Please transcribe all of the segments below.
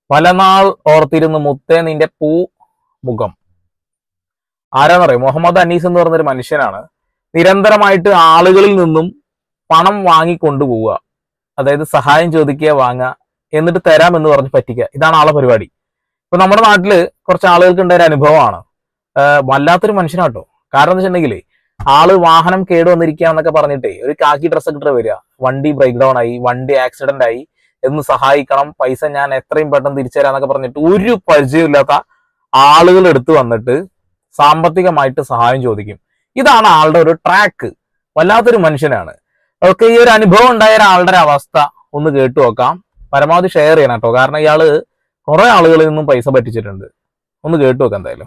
പല നാൾ ഓർത്തിരുന്ന് മുത്തേ നിന്റെ പൂ മുഖം ആരാന്നറിയോ മുഹമ്മദ് അനീസ് എന്ന് പറയുന്ന ഒരു മനുഷ്യനാണ് നിരന്തരമായിട്ട് ആളുകളിൽ നിന്നും പണം വാങ്ങി കൊണ്ടുപോവുക അതായത് സഹായം ചോദിക്കുക വാങ്ങുക എന്നിട്ട് തരാം എന്ന് പറഞ്ഞ് പറ്റിക്കുക ഇതാണ് ആളെ പരിപാടി ഇപ്പൊ നമ്മുടെ നാട്ടില് കുറച്ച് ആളുകൾക്ക് ഉണ്ടായ ഒരു അനുഭവമാണ് ആഹ് വല്ലാത്തൊരു മനുഷ്യനാട്ടോ കാരണം എന്താ വെച്ചിട്ടുണ്ടെങ്കിൽ ആള് വാഹനം കേട് വന്നിരിക്കുക എന്നൊക്കെ പറഞ്ഞിട്ടേ ഒരു കാക്കി ഡ്രസ്സ് ഇട്ടിട്ട് വരിക വണ്ടി ബ്രേക്ക് ഡൗൺ ആയി വണ്ടി ആക്സിഡന്റ് ആയി എന്ന് സഹായിക്കണം പൈസ ഞാൻ എത്രയും പെട്ടെന്ന് തിരിച്ചു തരാന്നൊക്കെ പറഞ്ഞിട്ട് ഒരു പരിചയമില്ലാത്ത ആളുകൾ എടുത്തു വന്നിട്ട് സാമ്പത്തികമായിട്ട് സഹായം ചോദിക്കും ഇതാണ് ആളുടെ ഒരു ട്രാക്ക് വല്ലാത്തൊരു മനുഷ്യനാണ് ഓക്കെ ഈ ഒരു അനുഭവം ഉണ്ടായ ഒരാളുടെ ഒരു അവസ്ഥ ഒന്ന് കേട്ടു നോക്കാം പരമാവധി ഷെയർ ചെയ്യണം കേട്ടോ കാരണം ഇയാള് കുറെ ആളുകളിൽ നിന്നും പൈസ പറ്റിച്ചിട്ടുണ്ട് ഒന്ന് കേട്ടു നോക്കാം എന്തായാലും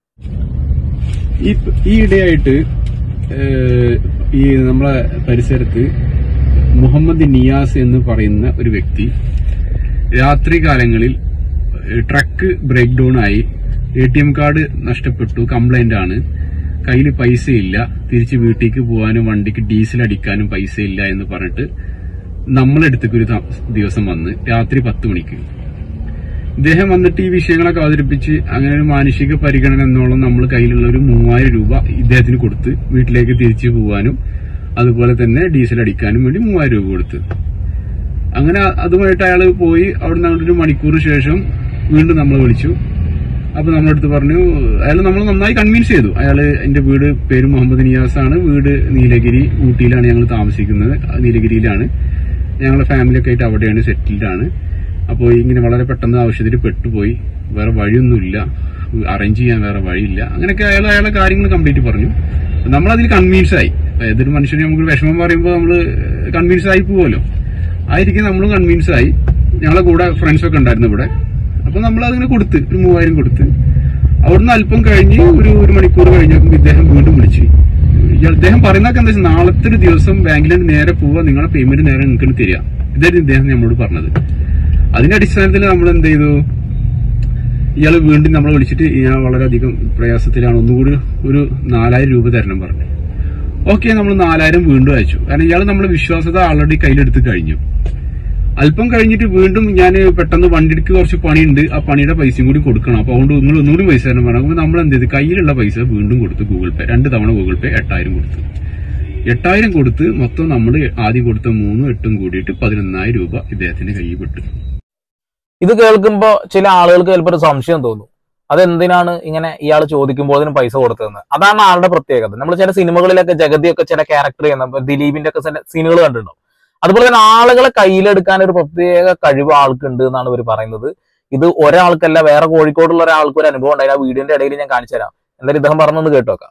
ഈ ഈ ഇടയായിട്ട് ഏഹ്, ഈ നമ്മളെ പരിസരത്ത് മുഹമ്മദ് നിയാസ് എന്ന് പറയുന്ന ഒരു വ്യക്തി രാത്രി കാലങ്ങളിൽ ഏഹ്, ട്രക്ക് ബ്രേക്ക് ഡൗൺ ആയി എ ടി എം കാർഡ് നഷ്ടപ്പെട്ടു കംപ്ലൈന്റ് ആണ് കയ്യിൽ പൈസ ഇല്ല തിരിച്ച് വീട്ടിലേക്ക് പോകാനും വണ്ടിക്ക് ഡീസൽ അടിക്കാനും പൈസ ഇല്ല എന്ന് പറഞ്ഞിട്ട് നമ്മളെ അടുത്തേക്ക് ഒരു ത- ദിവസം വന്ന് രാത്രി പത്ത് മണിക്ക് ഇദ്ദേഹം വന്നിട്ട് ഈ വിഷയങ്ങളൊക്കെ അവതരിപ്പിച്ച് അങ്ങനെ ഒരു മാനുഷിക പരിഗണന എന്നോളം നമ്മൾ കയ്യിലുള്ള ഒരു മൂവായിരം രൂപ ഇദ്ദേഹത്തിന് കൊടുത്ത് വീട്ടിലേക്ക് തിരിച്ചു പോകാനും അതുപോലെ തന്നെ ഡീസൽ അടിക്കാനും വേണ്ടി മൂവായിരം രൂപ കൊടുത്ത് അങ്ങനെ അതുമായിട്ട് അയാൾ പോയി അവിടെ നിന്ന് ഒരു മണിക്കൂറിന് ശേഷം വീണ്ടും നമ്മളെ വിളിച്ചു അപ്പൊ നമ്മളടുത്ത് പറഞ്ഞു അയാൾ നമ്മൾ നന്നായി കൺവിൻസ് ചെയ്തു അയാൾ എന്റെ വീട് പേര് മുഹമ്മദ് നിയാസ് ആണ് വീട് നീലഗിരി ഊട്ടിയിലാണ് ഞങ്ങൾ താമസിക്കുന്നത് നീലഗിരിയിലാണ് ഞങ്ങളുടെ ഫാമിലിയൊക്കെ ആയിട്ട് അവിടെയാണ് സെറ്റിൽഡ് ആണ് അപ്പോൾ ഇങ്ങനെ വളരെ പെട്ടെന്ന് ആവശ്യത്തിന് പെട്ടുപോയി വേറെ വഴിയൊന്നുമില്ല അറേഞ്ച് ചെയ്യാൻ വേറെ വഴിയില്ല അങ്ങനെയൊക്കെ അയാൾ അയാളെ കാര്യങ്ങൾ കംപ്ലീറ്റ് പറഞ്ഞു നമ്മളതിൽ കൺവിൻസ് ആയി അപ്പൊ ഏതൊരു മനുഷ്യന് നമുക്ക് വിഷമം പറയുമ്പോൾ നമ്മൾ കൺവിൻസ് ആയി പോവുമല്ലോ ആയിരിക്കും നമ്മളും കൺവിൻസ് ആയി ഞങ്ങളെ കൂടെ ഫ്രണ്ട്സ് ഒക്കെ ഉണ്ടായിരുന്നു ഇവിടെ അപ്പൊ നമ്മൾ അതിങ്ങനെ കൊടുത്ത് ഒരു മൂവായിരം കൊടുത്ത് അവിടുന്ന് അല്പം കഴിഞ്ഞ് ഒരു ഒരു മണിക്കൂർ കഴിഞ്ഞപ്പോൾ ഇദ്ദേഹം വീണ്ടും വിളിച്ചു ഇയാൾ ഇദ്ദേഹം പറയുന്നതൊക്കെ എന്താ വെച്ചാൽ നാളത്തെ ഒരു ദിവസം ബാങ്കിലേക്ക് നേരെ പോവുക നിങ്ങളെ പേയ്മെന്റ് നേരെ നിങ്ങൾക്ക് തരിക ഇതായിരുന്നു ഇദ്ദേഹം നമ്മളോട് പറഞ്ഞത് അതിന്റെ അടിസ്ഥാനത്തിൽ നമ്മൾ എന്ത് ചെയ്തു ഇയാൾ വീണ്ടും നമ്മളെ വിളിച്ചിട്ട് ഞാൻ വളരെയധികം പ്രയാസത്തിലാണ് ഒന്നുകൂടി ഒരു നാലായിരം രൂപ തരണം പറഞ്ഞു ഓക്കെ നമ്മൾ നാലായിരം വീണ്ടും അയച്ചു കാരണം ഇയാൾ നമ്മളെ വിശ്വാസത ആൾറെഡി കയ്യിലെടുത്ത് കഴിഞ്ഞു അല്പം കഴിഞ്ഞിട്ട് വീണ്ടും ഞാൻ പെട്ടെന്ന് വണ്ടിക്ക് കുറച്ച് പണിയുണ്ട് ആ പണിയുടെ പൈസയും കൂടി കൊടുക്കണം അപ്പൊ അതുകൊണ്ട് നിങ്ങൾ ഒന്നുകൂടി പൈസ തരണം പറഞ്ഞു അപ്പൊ നമ്മൾ എന്ത് ചെയ്തു കയ്യിലുള്ള പൈസ വീണ്ടും കൊടുത്തു ഗൂഗിൾ പേ രണ്ട് തവണ ഗൂഗിൾ പേ എട്ടായിരം കൊടുത്തു എട്ടായിരം കൊടുത്ത് മൊത്തം നമ്മൾ ആദ്യം കൊടുത്ത മൂന്നും എട്ടും കൂടിയിട്ട് പതിനൊന്നായിരം രൂപ ഇദ്ദേഹത്തിന്റെ കയ്യിൽ വിട്ടു ഇത് കേൾക്കുമ്പോ ചില ആളുകൾക്ക് ചിലപ്പോൾ ഒരു സംശയം തോന്നും അതെന്തിനാണ് ഇങ്ങനെ ഇയാൾ ചോദിക്കുമ്പോൾ അതിന് പൈസ കൊടുത്തതെന്ന് അതാണ് ആളുടെ പ്രത്യേകത നമ്മൾ ചില സിനിമകളിലൊക്കെ ജഗതിയൊക്കെ ചില ക്യാരക്ടർ ചെയ്യുന്ന ഇപ്പൊ ദിലീപിന്റെ ഒക്കെ ചില സീനുകൾ കണ്ടിട്ടുണ്ടാവും അതുപോലെ തന്നെ ആളുകളെ കയ്യിലെടുക്കാൻ ഒരു പ്രത്യേക കഴിവ് ആൾക്കുണ്ട് എന്നാണ് ഇവർ പറയുന്നത് ഇത് ഒരാൾക്കല്ല വേറെ കോഴിക്കോടുള്ള ഒരാൾക്ക് ഒരു അനുഭവം ഉണ്ടായി ആ വീടിന്റെ ഇടയിൽ ഞാൻ കാണിച്ചു തരാം എന്തായാലും ഇദ്ദേഹം പറഞ്ഞൊന്ന് കേട്ടോക്കാം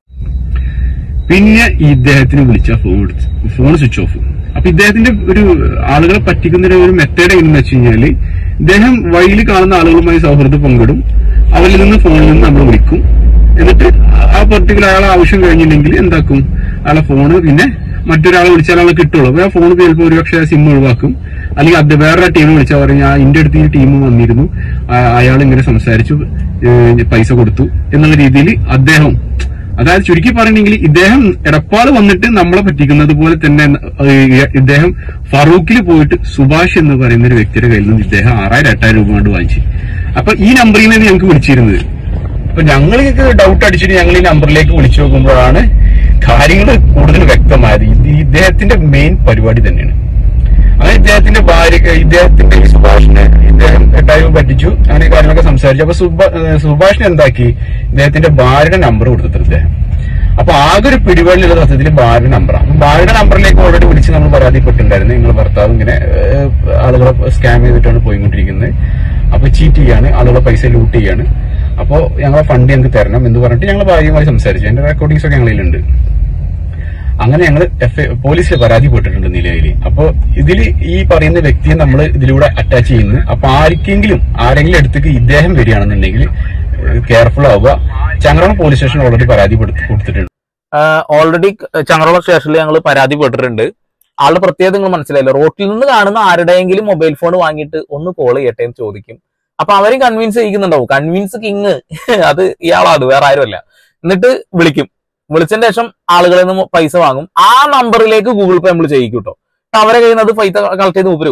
പിന്നെ ഈ ഇദ്ദേഹത്തിന് വിളിച്ച ഫോൺ എടുത്ത് ഫോൺ സ്വിച്ച് ഓഫ് അപ്പൊ ഇദ്ദേഹത്തിന്റെ ഒരു ആളുകളെ പറ്റിക്കുന്ന ഒരു- ഒരു മെത്തേഡ് എങ്ങനെയെന്ന് വെച്ച് കഴിഞ്ഞാല് ഇദ്ദേഹം വഴിയിൽ കാണുന്ന ആളുകളുമായി സൗഹൃദം പങ്കിടും അവരിൽ നിന്ന് ഫോണിൽ നിന്ന് നമ്മൾ വിളിക്കും എന്നിട്ട് ആ പർട്ടിക്കുലർ അയാളെ ആവശ്യം കഴിഞ്ഞില്ലെങ്കിൽ എന്താക്കും അയാളെ ഫോണ് പിന്നെ മറ്റൊരാളെ വിളിച്ചാൽ ആളെ കിട്ടുള്ളൂ അപ്പൊ ആ ഫോൺ ചിലപ്പോൾ ഒരുപക്ഷെ സിം ഒഴിവാക്കും അല്ലെങ്കിൽ അത് വേറെ ടീം വിളിച്ചാൽ പറയും "ആ, ഇന്റെ അടുത്ത് ഈ ടീം വന്നിരുന്നു അയാൾ ഇങ്ങനെ സംസാരിച്ചു ഏഹ് പൈസ കൊടുത്തു എന്നുള്ള രീതിയിൽ അദ്ദേഹം അതായത് ചുരുക്കി പറയണെങ്കിൽ ഇദ്ദേഹം എടപ്പാള് വന്നിട്ട് നമ്മളെ പറ്റിക്കുന്നത് പോലെ തന്നെ ഏഹ് ഇദ്ദേഹം ഫറൂഖിൽ പോയിട്ട് സുഭാഷ് എന്ന് പറയുന്ന ഒരു വ്യക്തിയുടെ കയ്യിൽ നിന്ന് ഇദ്ദേഹം ആറായിരം എട്ടായിരം രൂപ കൊണ്ട് വാങ്ങിച്ചു അപ്പൊ ഈ നമ്പറിൽ നിന്ന് ഞങ്ങൾക്ക് വിളിച്ചിരുന്നത് അപ്പൊ ഞങ്ങൾക്ക് ഡൗട്ട് അടിച്ചിട്ട് ഞങ്ങൾ ഈ നമ്പറിലേക്ക് വിളിച്ചു നോക്കുമ്പോഴാണ് കാര്യങ്ങൾ കൂടുതൽ വ്യക്തമായത് ഇത് ഇദ്ദേഹത്തിന്റെ മെയിൻ പരിപാടി തന്നെയാണ് അങ്ങനെ ഇദ്ദേഹത്തിന്റെ ഭാര്യ ഇദ്ദേഹത്തിന്റെ ഈ സുഭാഷിനെ ഇദ്ദേഹം എട്ടായിരം പറ്റിച്ചു അങ്ങനെ കാര്യങ്ങളൊക്കെ സംസാരിച്ചു അപ്പൊ സുഭ ഏഹ് സുഭാഷിനെ എന്താക്കി ഇദ്ദേഹത്തിന്റെ ഭാര്യയുടെ നമ്പർ കൊടുത്തിട്ടുണ്ട് ഇദ്ദേഹം അപ്പൊ ആകെ ഒരു പിടിവള്ളിയുള്ള സത്യത്തിൽ ഭാര്യയുടെ നമ്പറാണ് ഭാര്യയുടെ നമ്പറിലേക്ക് ഓൾറെഡി വിളിച്ച് നമ്മൾ പരാതിപ്പെട്ടിട്ടുണ്ടായിരുന്നു നിങ്ങൾ ഭർത്താവ് ഇങ്ങനെ ഏഹ്, ആളുകളെ സ്കാം ചെയ്തിട്ടാണ് പോയിക്കൊണ്ടിരിക്കുന്നത് അപ്പൊ ചീറ്റ് ചെയ്യാണ് ആളുകളെ പൈസ ലൂട്ട് ചെയ്യാണ് അപ്പോ ഞങ്ങളെ ഫണ്ട് ഞങ്ങൾക്ക് തരണം എന്ന് പറഞ്ഞിട്ട് ഞങ്ങൾ ഭാര്യയുമായി സംസാരിച്ചു എന്റെ റെക്കോർഡിങ്സ് ഒക്കെ ഞങ്ങളിലുണ്ട് അങ്ങനെ ഞങ്ങൾ എഫ് പോലീസിൽ പരാതിപ്പെട്ടിട്ടുണ്ട് നിലയിൽ അപ്പൊ ഇതിൽ ഈ പറയുന്ന വ്യക്തിയെ നമ്മൾ ഇതിലൂടെ അറ്റാച്ച് ചെയ്യുന്നു അപ്പൊ ആർക്കെങ്കിലും ആരെങ്കിലും അടുത്തേക്ക് ഇദ്ദേഹം വരികയാണെന്നുണ്ടെങ്കിൽ കെയർഫുൾ ആവുക ചങ്ങറോണം പോലീസ് സ്റ്റേഷൻ ഓൾറെഡി പരാതി കൊടുത്ത്- കൊടുത്തിട്ടുണ്ട് ഓൾറെഡി ചങ്ങറോള സ്റ്റേഷനിൽ ഞങ്ങൾ പരാതിപ്പെട്ടിട്ടുണ്ട് ആളുടെ പ്രത്യേകത നിങ്ങൾ മനസ്സിലായല്ലോ റോട്ടിൽ നിന്ന് കാണുന്ന ആരുടെയെങ്കിലും മൊബൈൽ ഫോൺ വാങ്ങിയിട്ട് ഒന്ന് കോൾ ചെയ്യട്ടെ എന്ന് ചോദിക്കും അപ്പൊ അവരും കൺവിൻസ് ചെയ്യിക്കുന്നുണ്ടാവും കൺവിൻസ് കിങ് അത് ഇയാളാണ് വേറെ ആരുമല്ല എന്നിട്ട് വിളിക്കും വിളിച്ചതിന് ശേഷം ആളുകളിൽ നിന്ന് പൈസ വാങ്ങും ആ നമ്പറിലേക്ക് ഗൂഗിൾ പേ നമ്മൾ ചെയ്യിക്കും കേട്ടോ അവരെ കയ്യിൽ നിന്ന് അത് പൈസ കളക്ട് ചെയ്ത് മൂപ്പരും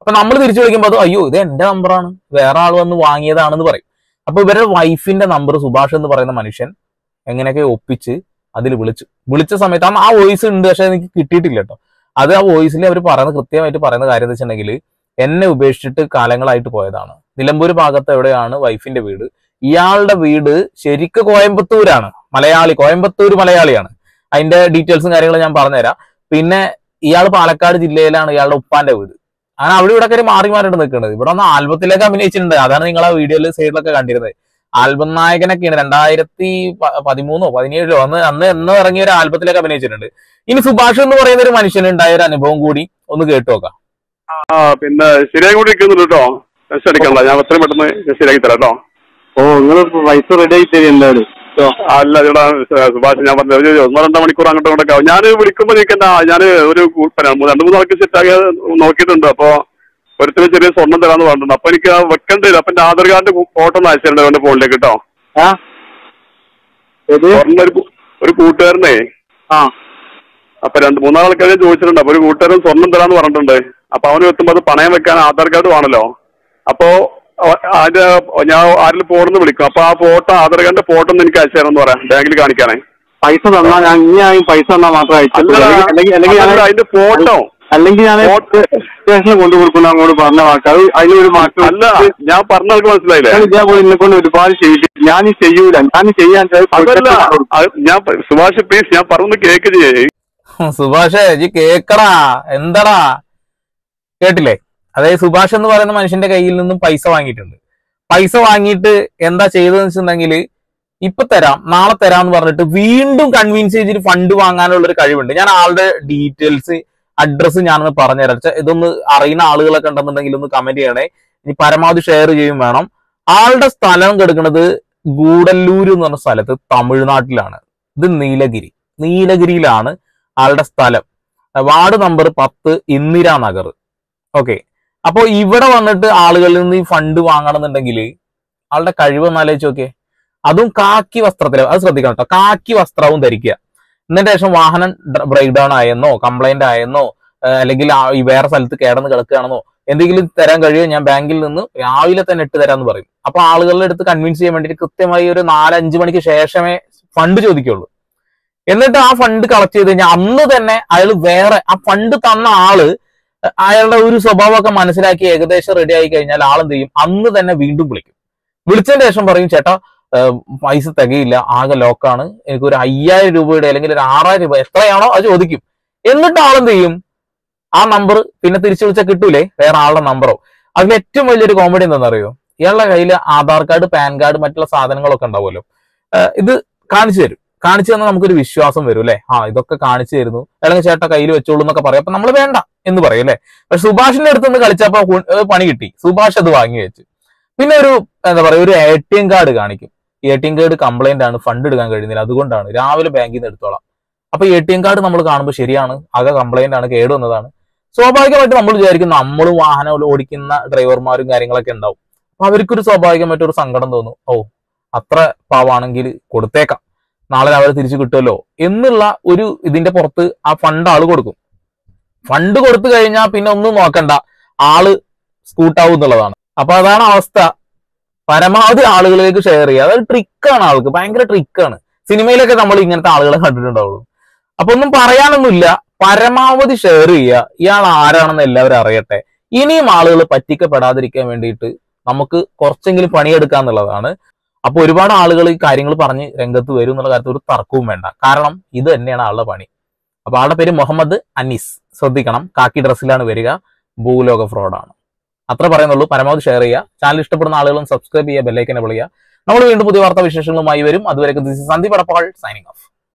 അപ്പൊ നമ്മൾ തിരിച്ചു വിളിക്കുമ്പോൾ അത് അയ്യോ ഇത് എന്റെ നമ്പറാണ് വേറെ ആൾ വന്ന് വാങ്ങിയതാണെന്ന് പറയും അപ്പൊ ഇവരുടെ വൈഫിന്റെ നമ്പർ സുഭാഷ് എന്ന് പറയുന്ന മനുഷ്യൻ എങ്ങനെയൊക്കെ ഒപ്പിച്ച് അതിൽ വിളിച്ചു വിളിച്ച സമയത്ത് അന്ന് ആ വോയിസ് ഉണ്ട് പക്ഷെ എനിക്ക് കിട്ടിയിട്ടില്ല കേട്ടോ അത് ആ വോയിസിൽ അവർ പറയുന്ന കൃത്യമായിട്ട് പറയുന്ന കാര്യം എന്ന് വെച്ചിട്ടുണ്ടെങ്കിൽ എന്നെ ഉപേക്ഷിച്ചിട്ട് കാലങ്ങളായിട്ട് പോയതാണ് നിലമ്പൂർ ഭാഗത്ത് എവിടെയാണ് വൈഫിന്റെ വീട് ഇയാളുടെ വീട് ശരിക്ക് കോയമ്പത്തൂരാണ് മലയാളി കോയമ്പത്തൂർ മലയാളിയാണ് അതിന്റെ ഡീറ്റെയിൽസും കാര്യങ്ങളും ഞാൻ പറഞ്ഞുതരാം പിന്നെ ഇയാൾ പാലക്കാട് ജില്ലയിലാണ് ഇയാളുടെ ഉപ്പാന്റെ വീട് അങ്ങനെ അവിടെ ഇവിടെ ഒക്കെ മാറി മാറിയിട്ട് നിൽക്കുന്നത് ഇവിടെ ഒന്ന് ആൽബത്തിലേക്ക് അഭിനയിച്ചിട്ടുണ്ട് അതാണ് നിങ്ങൾ ആ വീഡിയോയിൽ സൈഡിലൊക്കെ കണ്ടിരുന്നത് ആൽബം നായകനൊക്കെയാണ് രണ്ടായിരത്തി പ- പതിമൂന്നോ പതിനേഴിലോ അന്ന് അന്ന് എന്നോ ഇറങ്ങിയ ഒരു ആൽബത്തിലേക്ക് അഭിനയിച്ചിട്ടുണ്ട് ഇനി സുഭാഷ് എന്ന് പറയുന്ന ഒരു മനുഷ്യനുണ്ടായ ഒരു അനുഭവം കൂടി ഒന്ന് കേട്ടു നോക്കാം ആ പിന്നെ ശരിയായി കൂടി ഇരിക്കുന്നുണ്ട് കേട്ടോ ടെൻഷൻ അടിക്കണ്ട ഞാൻ എത്രയും പെട്ടെന്ന് ശരിയാക്കി തരാം കേട്ടോ ഓ നിങ്ങൾ പൈസ റെഡി ആയി തരും എന്തായാലും അല്ല ഇവിടെ സുഭാഷ് ഞാൻ പറഞ്ഞത് ഒരു ഒന്നോ രണ്ടോ മണിക്കൂർ അങ്ങോട്ടും ഇങ്ങോട്ടൊക്കെ ആവും ഞാൻ വിളിക്കുമ്പോൾ എനിക്ക് എന്താ ഞാൻ ഒരു കൂ- പിന്നെ രണ്ട് മൂന്ന് ആൾക്ക് സെറ്റാക്കി നോക്കിയിട്ടുണ്ട് അപ്പൊ ഒരുത്തിന് ചെറിയ സ്വർണ്ണം തരാന്ന് പറഞ്ഞിട്ടുണ്ട് അപ്പൊ എനിക്ക് ആ വെക്കേണ്ടി വരും അപ്പൊ എന്റെ ആധാർ കാർഡ് ഫോട്ടോ ഒന്ന് അയച്ചിട്ടുണ്ട് എന്റെ ഫോണിലേക്ക് കേട്ടോ ആ ഏത് സ്വർണ്ണം ഒരു കൂ- ഒരു കൂട്ടുകാരനെ ആ അപ്പൊ രണ്ട് മൂന്നാൾക്കാരെ ചോദിച്ചിട്ടുണ്ട് അപ്പൊ ഒരു കൂട്ടുകാരൻ സ്വർണ്ണം തരാന്ന് പറഞ്ഞിട്ടുണ്ട് അപ്പൊ അവന് എത്തുമ്പോ അത് പണയം വെക്കാൻ ആധാർ കാർഡ് വേണമല്ലോ അപ്പോ അ- അതിന്റെ ഞാൻ ആരിൽ പോണെന്ന് വിളിക്കും അപ്പൊ ആ ഫോട്ടോ ആധാർ കാർഡിന്റെ ഫോട്ടോ ഒന്ന് എനിക്ക് അയച്ചു തരാമെന്ന് പറയാം ബാങ്കിൽ കാണിക്കാനേ പൈസ തന്നാ ഞാൻ ഇനി ഞാൻ പൈസ തന്നാ മാത്രം അയച്ചു അല്ലടാ, അല്ലെങ്കിൽ അല്ലെങ്കിൽ ഞാൻ അതല്ല, അതിന്റെ ഫോട്ടോ അല്ലെങ്കിൽ ഞാൻ ഫോട്ടോ- സ്റ്റേഷനിൽ കൊണ്ടു കൊടുക്കുന്ന അങ്ങോട്ട് പറഞ്ഞ വാക്ക് അത് അതിനൊരു മാറ്റം അല്ല ഞാൻ പറഞ്ഞ ആൾക്ക് മനസ്സിലായില്ലേ ഞാൻ ഇതേപോലെ എന്നെ കൊണ്ട് ഒരുപാട് ചെയ്തു ഞാൻ ഈ ചെയ്യൂല ഞാൻ ചെയ്യാൻ അതല്ല അത് ഞാൻ പ- സുഭാഷ് പ്ലീസ് ഞാൻ പറഞ്ഞു കേക്ക് ചെയ്യേ സുഭാഷേ ജി കേക്കടാ എന്താടാ കേട്ടില്ലേ അതായത് സുഭാഷ് എന്ന് പറയുന്ന മനുഷ്യന്റെ കയ്യിൽ നിന്നും പൈസ വാങ്ങിയിട്ടുണ്ട് പൈസ വാങ്ങിയിട്ട് എന്താ ചെയ്തതെന്ന് വെച്ചിട്ടുണ്ടെങ്കിൽ ഇപ്പൊ തരാം നാളെ തരാം എന്ന് പറഞ്ഞിട്ട് വീണ്ടും കൺവിൻസ് ചെയ്തിട്ട് ഫണ്ട് വാങ്ങാനുള്ള ഒരു കഴിവുണ്ട് ഞാൻ ആളുടെ ഡീറ്റെയിൽസ് അഡ്രസ്സ് ഞാനൊന്ന് പറഞ്ഞുതരാം ച്ച, ഇതൊന്ന് അറിയുന്ന ആളുകളൊക്കെ ഉണ്ടെന്നുണ്ടെങ്കിൽ ഒന്ന് കമന്റ് ചെയ്യണേ ഇനി പരമാവധി ഷെയർ ചെയ്യും വേണം ആളുടെ സ്ഥലം കിടക്കുന്നത് ഗൂഡല്ലൂര് എന്ന് പറഞ്ഞ സ്ഥലത്ത് തമിഴ്നാട്ടിലാണ് ഇത് നീലഗിരി നീലഗിരിയിലാണ് ആളുടെ സ്ഥലം വാർഡ് നമ്പർ പത്ത് ഇന്ദിര നഗർ ഓക്കെ അപ്പോ ഇവിടെ വന്നിട്ട് ആളുകളിൽ നിന്ന് ഈ ഫണ്ട് വാങ്ങണമെന്നുണ്ടെങ്കിൽ ആളുടെ കഴിവ് ഒന്ന് ആലോചിച്ച് നോക്കിയേ അതും കാക്കി വസ്ത്രത്തിൽ അത് ശ്രദ്ധിക്കണം കേട്ടോ കാക്കി വസ്ത്രവും ധരിക്കുക എന്നിട്ട് ശേഷം വാഹനം ബ്രേക്ക് ഡൗൺ ആയെന്നോ കംപ്ലൈന്റ് ആയെന്നോ ഏഹ് അല്ലെങ്കിൽ ആ ഈ വേറെ സ്ഥലത്ത് കിടന്ന് കിടക്കുകയാണെന്നോ എന്തെങ്കിലും തരാൻ കഴിയുമോ ഞാൻ ബാങ്കിൽ നിന്ന് രാവിലെ തന്നെ ഇട്ട് തരാമെന്ന് പറയും അപ്പൊ ആളുകളുടെ അടുത്ത് കൺവിൻസ് ചെയ്യാൻ വേണ്ടിയിട്ട് കൃത്യമായി ഒരു നാലഞ്ച് മണിക്ക് ശേഷമേ ഫണ്ട് ചോദിക്കുള്ളൂ എന്നിട്ട് ആ ഫണ്ട് കളക്ട് ചെയ്ത് കഴിഞ്ഞാൽ അന്ന് തന്നെ അയാൾ വേറെ ആ ഫണ്ട് തന്ന ആള് അയാളുടെ ഒരു സ്വഭാവമൊക്കെ മനസ്സിലാക്കി ഏകദേശം റെഡി ആയി കഴിഞ്ഞാൽ ആളെന്ത് ചെയ്യും അന്ന് തന്നെ വീണ്ടും വിളിക്കും വിളിച്ചതിന് ശേഷം പറയും ചേട്ടാ ഏഹ് പൈസ തികയില്ല ആകെ ലോക്കാണ് എനിക്ക് ഒരു അയ്യായിരം രൂപയുടെ അല്ലെങ്കിൽ ഒരു ആറായിരം രൂപ എത്രയാണോ അത് ചോദിക്കും എന്നിട്ട് ആളെന്ത് ചെയ്യും ആ നമ്പർ പിന്നെ തിരിച്ചു വിളിച്ചാൽ കിട്ടൂലേ വേറെ ആളുടെ നമ്പറോ അതിൽ ഏറ്റവും വലിയൊരു കോമഡി എന്താണെന്നറിയോ ഇയാളുടെ കയ്യിൽ ആധാർ കാർഡ് പാൻ കാർഡ് മറ്റുള്ള സാധനങ്ങളൊക്കെ ഉണ്ടാവുമല്ലോ ഏഹ് ഇത് കാണിച്ചു തരും കാണിച്ചു തന്നാൽ നമുക്കൊരു വിശ്വാസം വരും അല്ലെ ആ ഇതൊക്കെ കാണിച്ചു തരുന്നു അല്ലെങ്കിൽ ചേട്ടാ കയ്യിൽ വെച്ചോളൂ എന്നൊക്കെ പറയും അപ്പൊ നമ്മൾ വേണ്ട എന്ന് പറയും അല്ലെ പക്ഷെ സുഭാഷിന്റെ അടുത്ത് നിന്ന് കളിച്ചപ്പോ ഹു- ഏഹ് പണി കിട്ടി സുഭാഷ് അത് വാങ്ങി വെച്ചു പിന്നെ ഒരു എന്താ പറയാ ഒരു എ ടി എം കാർഡ് കാണിക്കും A T M card complaint ആണ് ഫണ്ട് എടുക്കാൻ കഴിയുന്നില്ല അതുകൊണ്ടാണ് രാവിലെ ബാങ്കിൽ നിന്ന് എടുത്തോളാം അപ്പൊ എ ടി എം കാർഡ് നമ്മൾ കാണുമ്പോൾ ശരിയാണ് ആകെ കംപ്ലൈന്റ് ആണ് കേട് വന്നതാണ് സ്വാഭാവികമായിട്ട് നമ്മൾ വിചാരിക്കും നമ്മളും വാഹനം ഓടിക്കുന്ന ഡ്രൈവർമാരും കാര്യങ്ങളൊക്കെ ഉണ്ടാവും അപ്പൊ അവർക്കൊരു സ്വാഭാവികമായിട്ട് ഒരു സങ്കടം തോന്നും ഓ അത്ര പാവാണെങ്കിൽ കൊടുത്തേക്കാം നാളെ രാവിലെ തിരിച്ചു കിട്ടുമല്ലോ എന്നുള്ള ഒരു ഇതിന്റെ പുറത്ത് ആ ഫണ്ട് ആള് കൊടുക്കും ഫണ്ട് കൊടുത്തു കഴിഞ്ഞാൽ പിന്നെ ഒന്നും നോക്കണ്ട ആള് സ്കൂട്ടാവും എന്നുള്ളതാണ് അപ്പൊ അതാണ് അവസ്ഥ പരമാവധി ആളുകളിലേക്ക് ഷെയർ ചെയ്യുക അതൊരു ട്രിക്കാണ് ആൾക്ക് ഭയങ്കര ട്രിക്കാണ് സിനിമയിലൊക്കെ നമ്മൾ ഇങ്ങനത്തെ ആളുകളെ കണ്ടിട്ടുണ്ടാവുള്ളൂ അപ്പൊ ഒന്നും പറയാനൊന്നുമില്ല പരമാവധി ഷെയർ ചെയ്യുക ഇയാൾ ആരാണെന്ന് എല്ലാവരും അറിയട്ടെ ഇനിയും ആളുകൾ പറ്റിക്കപ്പെടാതിരിക്കാൻ വേണ്ടിയിട്ട് നമുക്ക് കുറച്ചെങ്കിലും പണിയെടുക്കാന്നുള്ളതാണ് അപ്പൊ ഒരുപാട് ആളുകൾ ഈ കാര്യങ്ങൾ പറഞ്ഞ് രംഗത്ത് വരും എന്നുള്ള കാര്യത്തിൽ ഒരു തർക്കവും വേണ്ട കാരണം ഇത് തന്നെയാണ് ആളുടെ പണി അപ്പൊ ആളുടെ പേര് മുഹമ്മദ് അനീസ് ശ്രദ്ധിക്കണം കാക്കി ഡ്രസ്സിലാണ് വരിക ഭൂലോക ഫ്രോഡാണ് അത്ര പറയുന്നുള്ളൂ പരമാവധി ഷെയർ ചെയ്യുക ചാനൽ ഇഷ്ടപ്പെടുന്ന ആളുകളും സബ്സ്ക്രൈബ് ചെയ്യുക ബെല്ലൈക്കനെ വിളിക്കുക നമ്മൾ വീണ്ടും പുതിയ വാർത്താ വിശേഷങ്ങളുമായി വരും അതുവരെ സന്ദീപ് അടപ്പാൾ സൈനിങ് ഓഫ്